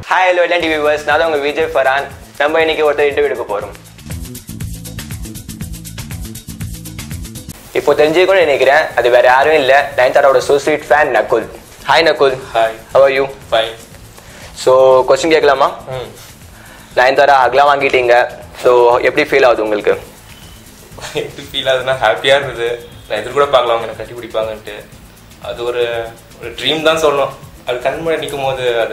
Hi hello எல்லாம் TV viewers நான் தான் உங்கள் விஜய் ஃபரான் நம்ம இன்னைக்கு ஒருத்தர் இன்டர்வியூ எடுக்க போகிறோம் இப்போ தெரிஞ்சுக்கணும்னு நினைக்கிறேன் அது வேற யாரும் இல்லை நயன்தாராவோட suicide fan Nakul hi Nakul hi how you fine so question கேட்கலாமா ம் நயன்தாரா அகலாம் வாங்கிட்டீங்க ஸோ எப்படி ஃபீல் ஆகுது உங்களுக்கு எப்படி ஃபீல் ஆகுதுன்னா ஹாப்பியாக இருந்தது நான் எதிர் கூட பார்க்கலாம் அவங்க என்னை கட்டி பிடிப்பாங்கன்ட்டு அது ஒரு ஒரு ட்ரீம் தான் சொல்லணும் அது கண் முன்னாடி நிற்கும் போது அது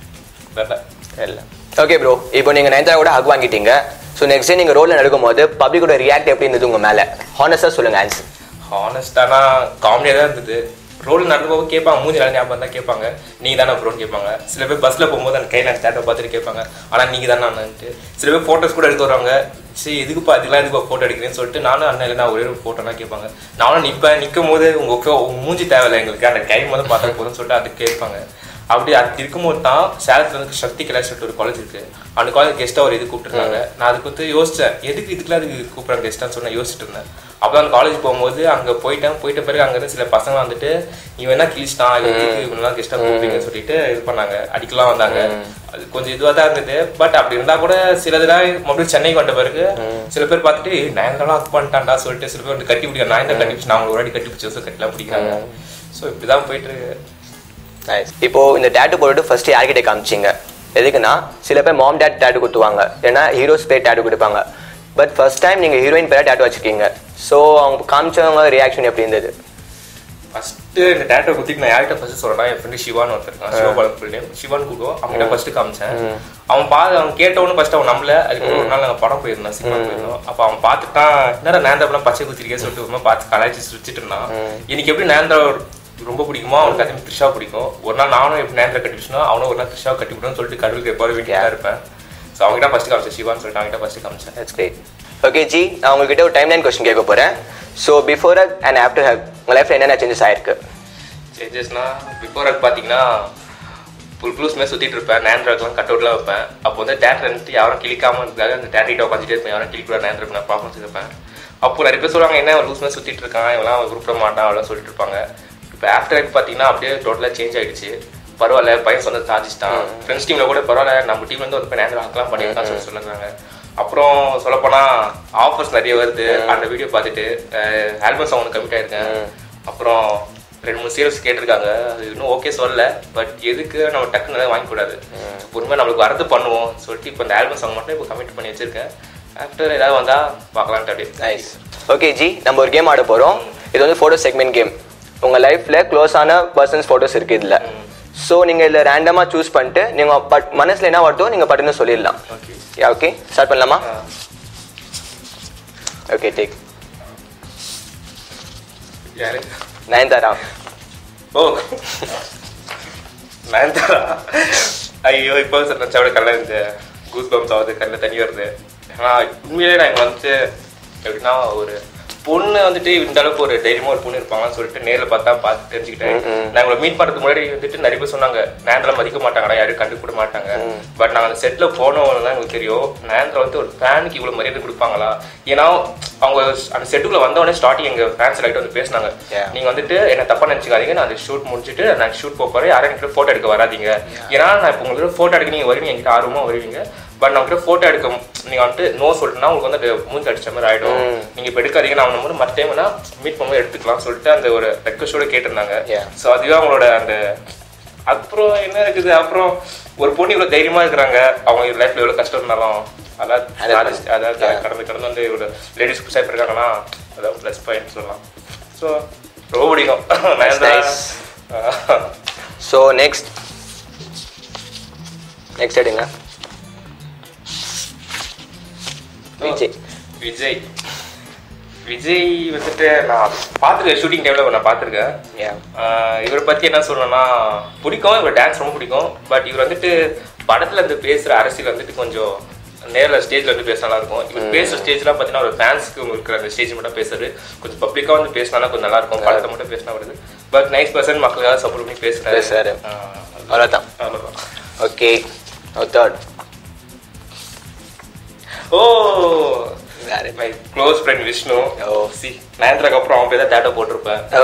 வரல இல்லை ஓகே ப்ரோ இப்போ நீங்கள் நயன்தாரா கூட ஹக் வாங்கிட்டீங்க ஸோ நெக்ஸ்ட் டே நீங்கள் ரோலில் நடக்கும்போது பப்ளிக்கோட ரியாக்ட் எப்படி இருந்தது உங்கள் மேலே ஹானஸ்டாக சொல்லுங்கள் ஆன்சர் ஹானஸ்டானா காமெடியாக தான் இருந்தது ரோல் நடந்து போக கேட்பாங்க மூஞ்சி நல்லா ஞாபகம் தான் கேட்பாங்க நீங்கள் தானே ப்ரோன்னு கேட்பாங்க சில பேர் பஸ்ஸில் போகும்போது அந்த கையில் தேட்டரை பார்த்துட்டு கேட்பாங்க ஆனால் நீங்கள் தானே அண்ணன்ட்டு சில பேர் ஃபோட்டோஸ் கூட எடுத்து வருவாங்க சரி எதுக்குப்பா இதெல்லாம் எதுக்கு ஃபோட்டோ எடுக்கிறேன்னு சொல்லிட்டு நானும் அண்ணன் இல்லை நான் ஒரே ஒரு ஃபோட்டோனா கேட்பாங்க நானும் நிற்பேன் நிற்கும் போது உங்கள் உங்கள் மூஞ்சி தேவையில்லை எங்களுக்கு அந்த கை மட்டும் பார்த்தா போதும்னு சொல்லிட்டு அது கேட்பாங்க அப்படி அது இருக்கும்போது தான் சேலத்தில் வந்து சக்தி கலாஷ் சொல்லிட்டு ஒரு காலேஜ் இருக்கு அந்த காலேஜ் கெஸ்ட்டாக ஒரு இது கூப்பிட்டுருந்தாங்க நான் அதுக்கு வந்து யோசிச்சேன் எதுக்கு இதுக்குலாம் அதுக்கு கூப்பிட்றாங்க கெஸ்ட்டான்னு சொல்லி நான் யோசிச்சுட்டு இருந்தேன் அப்போ அந்த காலேஜ் போகும்போது அங்கே போயிட்டேன் போயிட்ட பிறகு அங்கே இருந்து சில பசங்க வந்துட்டு இவன் என்ன கிழிச்சிட்டான் எதுக்கு இவனெல்லாம் கெஸ்ட்டாக கூப்பிட்டீங்கன்னு சொல்லிட்டு இது பண்ணாங்க அடிக்கலாம் வந்தாங்க அது கொஞ்சம் இதுவாக தான் இருந்தது பட் அப்படி இருந்தால் கூட சிலதுலாம் மறுபடியும் சென்னைக்கு வந்த பிறகு சில பேர் பார்த்துட்டு நயன்தாலாம் அக் பண்ணிட்டான்டா சொல்லிட்டு சில பேர் வந்து கட்டி பிடிக்க நான் கட்டி பிடிச்சி நான் ஒரு வாட்டி கட்டி பிடிச்சி வருஷம் கட்டிலாம் பிடிக்கிறாங்க ஸோ இப்படி தான் போயிட்டு இருக்கு நைஸ் இப்போ இந்த டேட்டு போட்டுட்டு ஃபர்ஸ்ட் யார்கிட்ட காமிச்சிங்க எதுக்குன்னா சில பேர் மாம் டேட் டேட்டு குத்துவாங்க ஏன்னா ஹீரோஸ் பேர் டேட்டு கொடுப்பாங்க பட் ஃபர்ஸ்ட் டைம் நீங்கள் ஹீரோயின் பேராக டேட்டு வச்சிருக்கீங்க ஸோ அவங்க காமிச்சவங்க ரியாக்ஷன் எப்படி இருந்தது ஃபர்ஸ்ட் இந்த டேட்டை குத்திட்டு நான் யார்கிட்ட ஃபர்ஸ்ட் சொல்றேன்னா என் ஃப்ரெண்டு சிவான் ஒருத்தர் இருக்கான் சிவபாலம் ஃபுல் நேம் சிவான் கூடுவோம் அவன்கிட்ட ஃபர்ஸ்ட் காமிச்சேன் அவன் பார்த்து அவன் கேட்டவனு ஃபர்ஸ்ட் அவன் நம்பல அதுக்கு ஒரு நாள் நாங்கள் படம் போயிருந்தோம் சினிமா போயிருந்தோம் அப்போ அவன் பார்த்துட்டான் என்னடா நேந்திரப்பெல்லாம் பச்சை குத்திருக்கே சொல்லிட்டு ஒரு மாதிரி பார்த்து கலாய்ச்சி சுற்றிட்டு இருந்தான் எனக்கு எப்படி நேந்திர ரொம்ப பிடிக்குமோ அவனுக்கு அதே மாதிரி த்ரிஷா பிடிக்கும் ஒரு நாள் நானும் எப்படி நேந்திர கட்டிப்பிச்சுனா அவனும் ஒரு நாள் த்ரிஷா கட்டி விடணும்னு சொல்லிட்டு கடவுளுக்கு எப்போது வீட்டில் இருப்பேன் ஸோ அவங்ககிட்ட ஃபர்ஸ்ட் காமிச்சேன் சிவான்னு சொல்லிட்டு அவங்ககிட்ட ஃபர்ஸ்ட் காமிச்சேன் தட்ஸ் கிரேட் ஓகே ஜி நான் உங்ககிட்ட ஒரு டைம் லைன் கொஸ்டின் கேட்க போகிறேன் so before hug and after hug உங்கள் லைஃப்பில் என்னென்ன சேஞ்சஸ் ஆயிருக்கு சேஞ்சஸ்னா பிஃபோர் அது பார்த்தீங்கன்னா ஃபுல் ப்ளூஸ் மாதிரி சுற்றிட்டு இருப்பேன் நேந்திரக்கெலாம் கட் அவுட்லாம் வைப்பேன் அப்போ வந்து தேட்டர் வந்துட்டு யாரும் கிளிக்காம இருக்காங்க அந்த தேட்டர்கிட்ட உட்காந்துட்டே இருப்பேன் யாரும் கிளிக்கூட நேந்திரக்கு நான் ப்ராப்ளம்ஸ் இருப்பேன் அப்போ நிறைய பேர் சொல்லுவாங்க என்ன லூஸ் மாதிரி சுற்றிட்டு இருக்கான் இவெல்லாம் உருப்பிட மாட்டான் அவ்வளோ சொல்லிட்டு இருப்பாங்க இப்போ ஆஃப்டர் ஹக் பார்த்தீங்கன்னா அப்படியே டோட்டலாக சேஞ்ச் ஆயிடுச்சு பரவாயில்ல பையன் சொன்னது சாதிச்சிட்டான் ஃப்ரெண்ட்ஸ் டீமில் கூட பரவாயில்ல நம்ம டீம்ல இருந்து ஒரு போய் நேந்திரம் ஹாக்கலாம் பண்ணியிருக்கான்னு சொல்லி சொல்லுறாங்க அப்புறம் சொல்லப்போனால் ஆஃபர்ஸ் நிறைய வருது அந்த வீடியோ பார்த்துட்டு ஆல்பம் சாங் கமிட் ஆயிருக்கேன் அப்புறம் ரெண்டு மூணு சீரியல்ஸ் கேட்டிருக்காங்க அது இன்னும் ஓகே சொல்லல பட் எதுக்கு நம்ம டக்குன்னு எதாவது வாங்கக்கூடாது பொறுமையாக நம்மளுக்கு வரது பண்ணுவோம் சொல்லிட்டு இப்போ இந்த ஆல்பம் சாங் மட்டும் இப்போ கமிட் பண்ணி வச்சிருக்கேன் ஆஃப்டர் ஏதாவது வந்தால் பார்க்கலான்ட்டு அப்படியே நைஸ் ஓகே ஜி நம்ம ஒரு கேம் ஆட போகிறோம் இது வந்து ஃபோட்டோ செக்மெண்ட் கேம் உங்கள் லைஃப்பில் க்ளோஸான பர்சன்ஸ் ஃபோட்டோஸ் இருக்குது இதில் ஸோ நீங்கள் இதில் ரேண்டமாக சூஸ் பண்ணிட்டு நீங்கள் பட் மனசில் என்ன வருதோ நீங்கள் பட்டுன்னு சொல்லிடலாம் ஓகே யா ஓகே ஸ்டார்ட் பண்ணலாமா ஓகே டேக் யாரு நயன்தாரா ஓ நயன்தாரா ஐயோ இப்போ நினச்சா விட கல்ல இந்த கூஸ் பம்ஸ் ஆகுது கல்ல தண்ணி வருது ஆனால் உண்மையிலே நான் இங்கே வந்துட்டு எப்படின்னா ஒரு பொண்ணு வந்துட்டு இந்த அளவுக்கு ஒரு தைரியமா ஒரு பொண்ணு இருப்பாங்கன்னு சொல்லிட்டு நேரில் பார்த்தா பார்த்து தெரிஞ்சுக்கிட்டேன் நான் உங்களை மீட் பண்ணுறதுக்கு முன்னாடி வந்துட்டு நிறைய பேர் சொன்னாங்க நேந்திரம் மதிக்க மாட்டாங்கடா யாரும் கண்டுக்கூட மாட்டாங்க பட் நாங்கள் அந்த செட்டில் போனவங்க தான் எங்களுக்கு தெரியும் நேந்திரம் வந்து ஒரு ஃபேனுக்கு இவ்வளோ மரியாதை கொடுப்பாங்களா ஏன்னா அவங்க அந்த செட்டுக்குள்ள வந்தவொடனே ஸ்டார்டிங் எங்க ஃபேன்ஸ் லைட் வந்து பேசினாங்க Yeah. நீங்க வந்துட்டு என்ன தப்பா நினைச்சுக்காதீங்க நான் அந்த ஷூட் முடிச்சுட்டு நான் ஷூட் போக போறேன் யாரும் என்கிட்ட போட்டோ எடுக்க வராதீங்க ஏன்னா நான் இப்போ உங்களுக்கு போட்டோ எடுக்க நீங்க வருவீங்க என்கிட்ட ஆர்வமா வருவீங்க பட் நான் உங்ககிட்ட போட்டோ எடுக்க நீங்க வந்துட்டு நோ சொல்லிட்டுனா உங்களுக்கு வந்து அது மூஞ்சி அடிச்ச மாதிரி ஆயிடும் நீங்க இப்போ எடுக்காதீங்க நான் வந்து மற்ற டைம்னா மீட் பண்ணும்போது எடுத்துக்கலாம் சொல்லிட்டு அந்த ஒரு ரெக்வஸ்டோட கேட்டிருந்தாங்க Yeah. ஸோ அதுவே அவங்களோட அந்த அப்புறம் என்ன இருக்குது அப்புறம் ஒரு பொண்ணு இவ்வளவு தைரியமா இருக்கிறாங்க அவங்க லைஃப்ல எவ்வளவு கஷ்டம் இருந்தாலும் அதான் சாதிச்சு- அதாவது கடந்து கடந்து வந்து இவ்வளவு லேடிஸ் புதுசாக இருக்காங்கன்னா அதான் ப்ளஸ் பாயிண்ட் சொல்லலாம் ஸோ ரொம்ப பிடிக்கும் Nayanthara nice. So next next எடுங்க விஜய் விஜய் விஜய் வந்துட்டு நான் பார்த்துருக்கேன் ஷூட்டிங் டைம்ல நான் பார்த்துருக்கேன் யா ஆஹ் இவரை பத்தி என்ன சொல்லணும்னா பிடிக்கும் இவர் டான்ஸ் ரொம்ப பிடிக்கும் பட் இவர் வந்துட்டு படத்துல இருந்து பேசுற அரசியல் வந்துட்டு கொஞ்சம் நேரில் ஸ்டேஜ்ல வந்து பேச நல்லா இருக்கும் இவர் பேசுற ஸ்டேஜ்லாம் பார்த்தீங்கன்னா ஒரு ஃபேன்ஸ்க்கு இருக்கிற அந்த ஸ்டேஜ் மட்டும் பேசுறது கொஞ்சம் பப்ளிக்கா வந்து பேசினா கொஞ்சம் நல்லா இருக்கும் படத்தை மட்டும் பேசினா வருது பட் நைஸ் பர்சன் மக்களுக்காக சப்போர்ட் பண்ணி பேசுறாரு பேசுறாரு. ஆஹ் அவ்வளோதான் அவ்வளவுதான். ஓகே தேர்ட் ஓ வேறு மை க்ளோஸ் ஃப்ரெண்ட் விஷ்ணு ஓ. சி நயன்தராக்கு அப்புறம் அவன் போய் தான் டேட்டோ போட்டிருப்பேன் ஓ.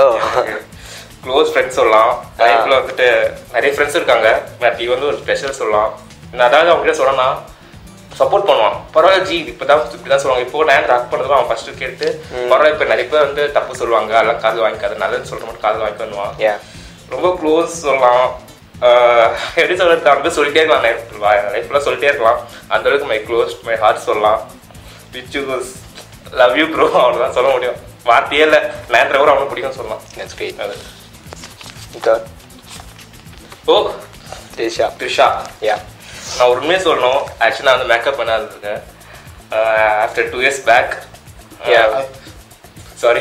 க்ளோஸ் ஃப்ரெண்ட்ஸ் சொல்லலாம் லைஃப்ல வந்துட்டு நிறைய ஃப்ரெண்ட்ஸ் இருக்காங்க பட் இவன் வந்து ஒரு ஸ்பெஷல் சொல்லலாம் நான் அதாவது அவங்க கிட்ட சொன்னா சப்போர்ட் பண்ணுவான் பரவாயில்ல ஜி இப்பதான் இப்படிதான் சொல்லுவாங்க இப்போ நான் ராக் பண்ணுறதும் அவன் ஃபர்ஸ்ட் கேட்டு பரவாயில்ல இப்போ நிறைய பேர் வந்து தப்பு சொல்லுவாங்க அதெல்லாம் காது வாங்கிக்காது நல்லதுன்னு சொல்ற மட்டும் காது வாங்கி பண்ணுவான் யா ரொம்ப க்ளோஸ் சொல்லலாம் ஆஹ் எப்படி சொல்றது அந்த சொல்லிட்டே இருக்கலாம் லைஃப் ஃபுல்லாக சொல்லிட்டே இருக்கலாம் அந்த அளவுக்கு மை க்ளோஸ் மை ஹார்ட் சொல்லலாம் விச் லவ் யூ ப்ரோ அவ்வளோதான் சொல்ல முடியும் வார்த்தையே இல்லை நேரத்தில் கூட அவனுக்கு பிடிக்கும் சொல்லலாம் தட்ஸ் கிரேட் அது தேர்ட் ஓ த்ரிஷா த்ரிஷா யா நான் ஒரு உண்மையை சொல்லணும் ஆக்சுவலி நான் வந்து மேக்கப் பண்ணாதிருக்கேன் after two years back Yeah. Sorry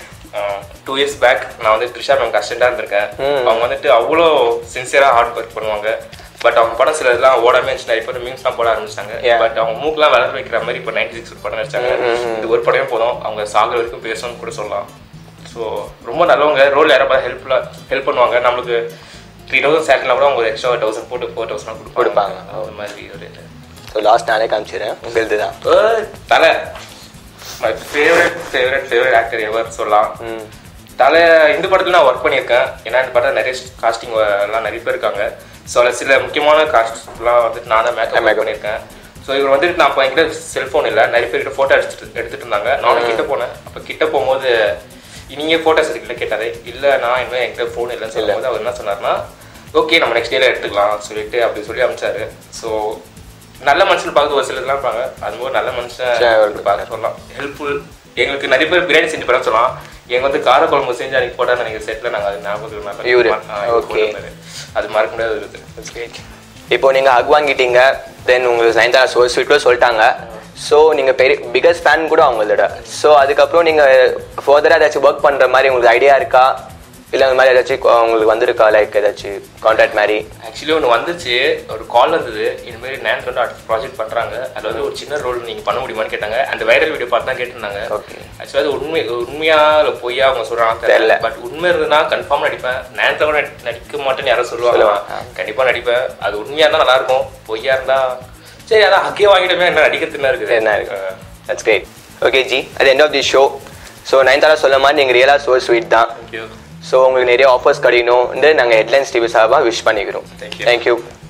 two years back நான் வந்து த்ரிஷா மேம் அசிஸ்டண்டாக இருந்திருக்கேன் Hmm. அவங்க வந்துட்டு அவ்வளோ சின்சியராக ஹார்ட் ஒர்க் பண்ணுவாங்க பட் அவங்க படம் சில இதெல்லாம் ஓடாமே இருந்துச்சு நிறைய பேர் மீம்ஸ்லாம் போட ஆரம்பிச்சிட்டாங்க Yeah. பட் அவங்க மூக்கெலாம் வளர வைக்கிற மாதிரி இப்போ நைன்டி சிக்ஸ் ஒரு படம் நடிச்சாங்க இது ஒரு படமே போதும் அவங்க சாகுற வரைக்கும் பேசணும்னு கூட சொல்லலாம் ஸோ ரொம்ப நல்லவங்க ரோல் யாராவது ஹெல்ப்ஃபுல்லாக ஹெல்ப் பண்ணுவாங்க நம்மளுக்கு த்ரீ தௌசண்ட் சேலரியில் கூட அவங்க ஒரு எக்ஸ்ட்ரா தௌசண்ட் போட்டு ஃபோர் தௌசண்ட் கொடுப்பாங்க. அந்த மாதிரி ஒரு இது ஸோ லாஸ்ட் நானே காமிச்சிடுறேன் உங்களுது தான் ஏய், Thala my favourite favourite favourite actor ever சொல்லலாம் ம் தலை இந்த படத்துல நான் ஒர்க் பண்ணியிருக்கேன் ஏன்னா இந்த படத்தில் நிறைய காஸ்டிங் எல்லாம் நிறைய பேர் இருக்காங்க ஸோ அதில் சில முக்கியமான காஸ்ட்லாம் வந்துட்டு நான் தான் மேக்கப் மேக் பண்ணியிருக்கேன் ஸோ இவர் வந்துட்டு நான் அப்போ என்கிட்ட செல்ஃபோன் இல்லை நிறைய பேர்கிட்ட ஃபோட்டோ எடுத்துட்டு எடுத்துட்டு இருந்தாங்க நானும் கிட்ட போனேன் அப்போ கிட்ட போகும்போது நீங்க ஃபோட்டோஸ் எடுக்கல கேட்டாரு இல்லை நான் இன்னும் என்கிட்ட ஃபோன் இல்லைன்னு சொல்லும்போது அவர் என்ன சொன்னார்னா ஓகே நம்ம நெக்ஸ்ட் டேல எடுத்துக்கலாம் சொல்லிட்டு அப்படி சொல்லி அமிச்சாரு ஸோ நல்ல மனுஷன் பார்க்க ஒரு சிலர்லாம் இருப்பாங்க அது போது நல்ல சரி, மனுஷன் okay. பார்க்க சொல்லலாம் ஹெல்ப்ஃபுல் எங்களுக்கு நிறைய பேர் பிரியாணி செஞ்சு பண்ண சொல்லலாம் எங்க வந்து கார குழம்பு செஞ்சு அன்னைக்கு போட்டா எனக்கு செட்ல நாங்க அது ஞாபகம் நல்லா இவரு. ஆ, இவரு Okay. போட்டிருந்தாரு. அது மறக்க முடியாத ஒரு இது இப்போ நீங்கள் ஹக் வாங்கிட்டீங்க தென் உங்களுக்கு நயன்தாரா சோ ஸ்வீட்ல சொல்லிட்டாங்க ஸோ நீங்கள் பெரிய பிகஸ்ட் ஃபேன் கூட அவங்களோட ஸோ அதுக்கப்புறம் நீங்கள் ஃபர்தராக ஏதாச்சும் ஒர்க் பண்ணுற மாதிரி உங்களுக்கு ஐடியா இருக்கா இல்லை அந்த மாதிரி ஏதாச்சும் கொ- உங்களுக்கு வந்திருக்கா லைக் ஏதாச்சும் கான்ட்ராக்ட் மாதிரி ஆக்சுவலி ஒன்று வந்துச்சு ஒரு கால் வந்தது இந்த மாதிரி நேன் வந்து அடுத்த ப்ராஜெக்ட் பண்றாங்க அதுல வந்து ஒரு சின்ன ரோல் நீங்க பண்ண முடியுமான்னு கேட்டாங்க அந்த வைரல் வீடியோ பார்த்து தான் கேட்டிருந்தாங்க Okay. ஆக்சுவலி அது உண்மை உண்மையா இல்லை பொய்யா அவங்க சொல்றாங்க தெரியல. தெரியல பட் உண்மை இருந்ததுன்னா கன்ஃபார்ம் நடிப்பேன் நேரத்தை கூட நடி- நடிக்க மாட்டேன்னு யாரும் சொல்லுவாங்க சொல்லுவாங்க. கண்டிப்பா நடிப்பேன் அது உண்மையா இருந்தா நல்லா இருக்கும் பொய்யா இருந்தா சரி அதான் ஹக்கே வாங்கிட்டோமே என்ன நடிக்கிறது என்ன இருக்குது என்ன இருக்கு தட்ஸ் கிரேட் ஓகே ஜி அது end of the show so Nayanthara சொல்ல மாதிரி நீங்கள் ரியலாக சோ ஸ்வீட் தான் தேங்க்யூ ஸோ உங்களுக்கு நிறைய ஆஃபர்ஸ் கிடைக்கணும் நாங்கள் ஹெட்லைன்ஸ் டிவி சார்பாக விஷ் பண்ணிக்கிறோம் Thank you. தேங்க்யூ